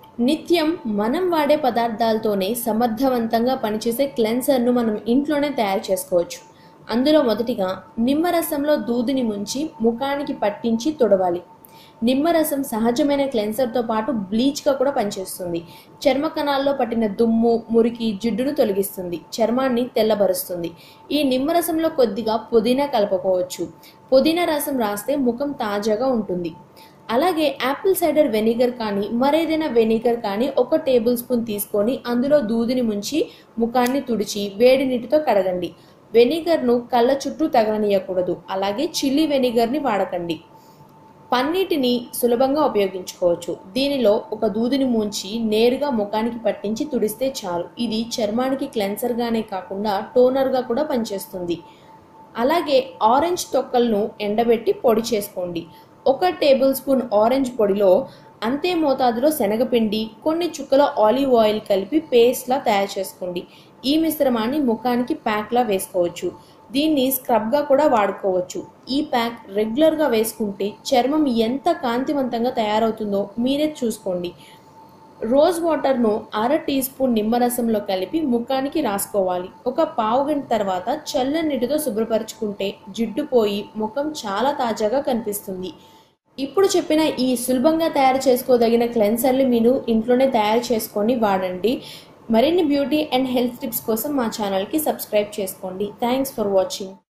నిత్యం మనం వాడే పదార్థాలతోనే సమర్థవంతంగా పనిచేసే క్లెన్సర్ను మనం ఇంట్లోనే తయారు చేసుకోవచ్చు అందులో మొదటిగా నిమ్మరసంలో దూదిని ముంచి ముఖానికి పట్టించి తొడవాలి నిమ్మరసం సహజమైన క్లెన్సర్తో పాటు బ్లీచ్గా కూడా పనిచేస్తుంది చర్మ కణాల్లో పట్టిన దుమ్ము మురికి జిడ్డును తొలగిస్తుంది చర్మాన్ని తెల్లబరుస్తుంది ఈ నిమ్మరసంలో కొద్దిగా పుదీనా కలపకోవచ్చు పుదీనా రసం రాస్తే ముఖం తాజాగా ఉంటుంది అలాగే యాపిల్ సైడర్ వెనిగర్ కానీ మరేదైనా వెనిగర్ కానీ ఒక టేబుల్ స్పూన్ తీసుకొని అందులో దూదిని ముంచి ముఖాన్ని తుడిచి వేడి నీటితో కడగండి వెనిగర్ను కళ్ళ చుట్టూ తగలనీయకూడదు అలాగే చిల్లీ వెనిగర్ని వాడకండి పన్నీటిని సులభంగా ఉపయోగించుకోవచ్చు దీనిలో ఒక దూదిని ముంచి నేరుగా ముఖానికి పట్టించి తుడిస్తే చాలు ఇది చర్మానికి క్లెన్సర్గానే కాకుండా టోనర్గా కూడా పనిచేస్తుంది అలాగే ఆరెంజ్ తొక్కలను ఎండబెట్టి పొడి చేసుకోండి ఒక టేబుల్ స్పూన్ ఆరెంజ్ పొడిలో అంతే మోతాదులో శనగపిండి కొన్ని చుక్కల ఆలివ్ ఆయిల్ కలిపి పేస్ట్లా తయారు చేసుకోండి ఈ మిశ్రమాన్ని ముఖానికి ప్యాక్లా వేసుకోవచ్చు దీన్ని స్క్రబ్గా కూడా వాడుకోవచ్చు ఈ ప్యాక్ రెగ్యులర్గా వేసుకుంటే చర్మం ఎంత కాంతివంతంగా తయారవుతుందో మీరే చూసుకోండి రోజ్ వాటర్ను అర టీ స్పూన్ నిమ్మరసంలో కలిపి ముఖానికి రాసుకోవాలి ఒక పావు గంట తర్వాత చల్లని నీటితో శుభ్రపరచుకుంటే జిడ్డు పోయి ముఖం చాలా తాజాగా కనిపిస్తుంది ఇప్పుడు చెప్పిన ఈ సులభంగా తయారు చేసుకోదగిన క్లెన్సర్లు మీరు ఇంట్లోనే తయారు చేసుకొని వాడండి మరిన్ని బ్యూటీ అండ్ హెల్త్ టిప్స్ కోసం మా ఛానల్కి సబ్స్క్రైబ్ చేసుకోండి థ్యాంక్స్ ఫర్ వాచింగ్